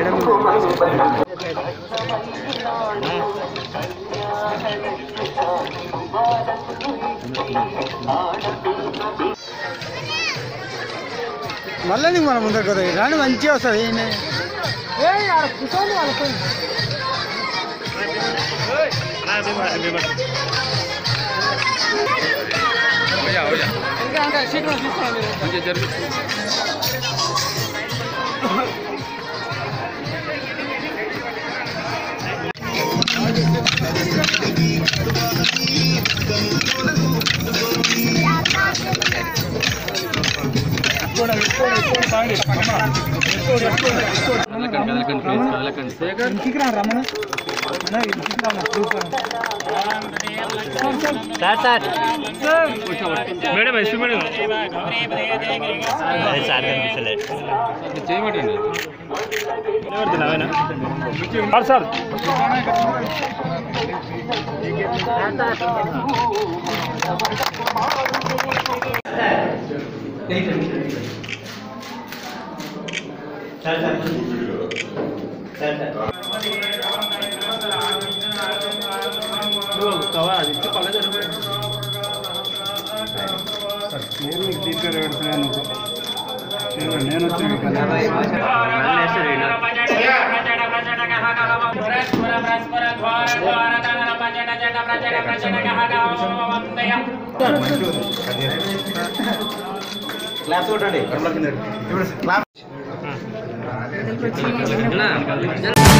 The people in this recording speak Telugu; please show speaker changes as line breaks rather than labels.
మళ్ళీ నీకు మన ముందర కదా రాని మంచిగా వస్తుంది ఈయన. ఇంటికి రా రమణ అన్న, ఇంటికి రా అన్న, చూపు రా.
మేడం ఎస్పీ మేడం చేయమంటండి సార్ సార్
నేను నీకు డీటెయిల్ పెడుతున్నాను నేను- నేను వచ్చాను కదా
క్లాస్ కొట్టండి
అన్నా